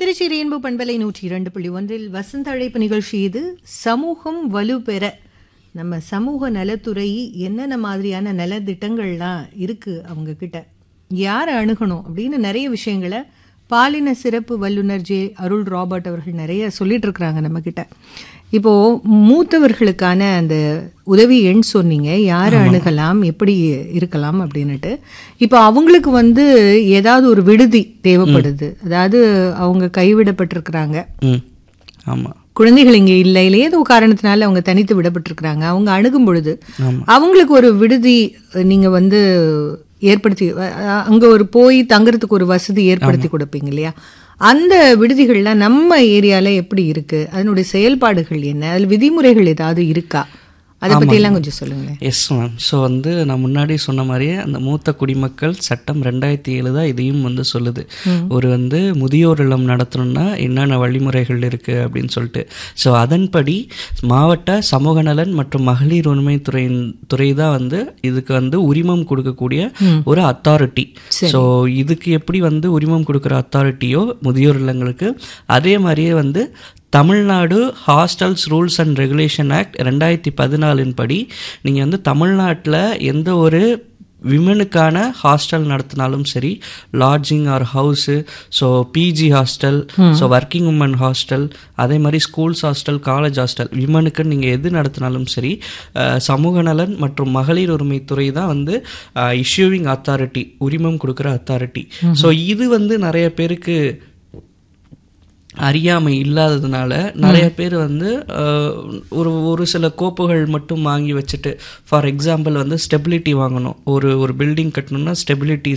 Trichy rainbow பண்பலை நூற்றி இரண்டு புள்ளி ஒன்றில் வசந்த அழைப்பு நிகழ்ச்சி இது சமூகம் வலுப்பெற நம்ம சமூக நலத்துறை என்னென்ன மாதிரியான நலத்திட்டங்கள்லாம் இருக்கு அவங்க கிட்ட யாரை அணுகணும் அப்படின்னு நிறைய விஷயங்களை பாலின சிறப்பு வல்லுநர் ஜே அருள் ராபர்ட் அவர்கள் நிறைய சொல்லிட்டு இருக்கிறாங்க நம்ம கிட்ட இப்போ மூத்தவர்களுக்கான அந்த உதவி எண் சொன்னீங்க யாரை அணுகலாம் எப்படி இருக்கலாம் அப்படின்னுட்டு இப்போ அவங்களுக்கு வந்து ஏதாவது ஒரு விடுதி தேவைப்படுது அதாவது அவங்க கைவிடப்பட்டிருக்கிறாங்க ம் ஆமாம் குழந்தைகள் இங்கே இல்லை இல்லை ஏதோ காரணத்தினால அவங்க தனித்து விடப்பட்டிருக்கிறாங்க அவங்க அணுகும் பொழுது அவங்களுக்கு ஒரு விடுதி நீங்க வந்து ஏற்படுத்தி அ- அங்க ஒரு போய் தங்குறதுக்கு ஒரு வசதி ஏற்படுத்தி கொடுப்பீங்க இல்லையா அந்த விடுதிகள்லாம் நம்ம ஏரியால எப்படி இருக்கு அதனுடைய செயல்பாடுகள் என்ன அதில் விதிமுறைகள் ஏதாவது இருக்கா அதை பற்றியெல்லாம் கொஞ்சம் சொல்லுங்களேன் எஸ் மேம் ஸோ வந்து நான் முன்னாடி சொன்ன மாதிரியே அந்த மூத்த குடிமக்கள் சட்டம் ரெண்டாயிரத்தி ஏழு தான் இதையும் வந்து சொல்லுது ஒரு வந்து முதியோர் இல்லம் நடத்தணும்னா என்னென்ன வழிமுறைகள் இருக்குது அப்படின்னு சொல்லிட்டு ஸோ அதன்படி மாவட்ட சமூக நலன் மற்றும் மகளிர் உரிமை துறை துறை தான் வந்து இதுக்கு வந்து உரிமம் கொடுக்கக்கூடிய ஒரு அத்தாரிட்டி ஸோ இதுக்கு எப்படி வந்து உரிமம் கொடுக்குற அத்தாரிட்டியோ முதியோர் இல்லங்களுக்கு அதே மாதிரியே வந்து Tamil Nadu hostels rules and regulation act ரெண்டாயிரத்தி பதினாலின் படி நீங்கள் வந்து தமிழ்நாட்டில் எந்த ஒரு விமனுக்கான ஹாஸ்டல் நடத்தினாலும் சரி lodging or house so PG hostel so working woman hostel அதே மாதிரி ஸ்கூல்ஸ் ஹாஸ்டல் காலேஜ் ஹாஸ்டல் விமனுக்கு நீங்கள் எது நடத்தினாலும் சரி அஹ், சமூக நலன் மற்றும் மகளிர் உரிமைத்துறை தான் வந்து இஷ்யூவிங் அத்தாரிட்டி உரிமம் கொடுக்குற அத்தாரிட்டி ஸோ இது வந்து நிறைய பேருக்கு அறியாமை இல்லாததுனால நிறைய பேர் வந்து அஹ், ஒரு ஒரு சில கோப்புகள் மட்டும் வாங்கி வச்சுட்டு ஃபார் எக்ஸாம்பிள் வந்து ஸ்டெபிலிட்டி வாங்கணும் ஒரு ஒரு பில்டிங் கட்டணும்னா ஸ்டெபிலிட்டி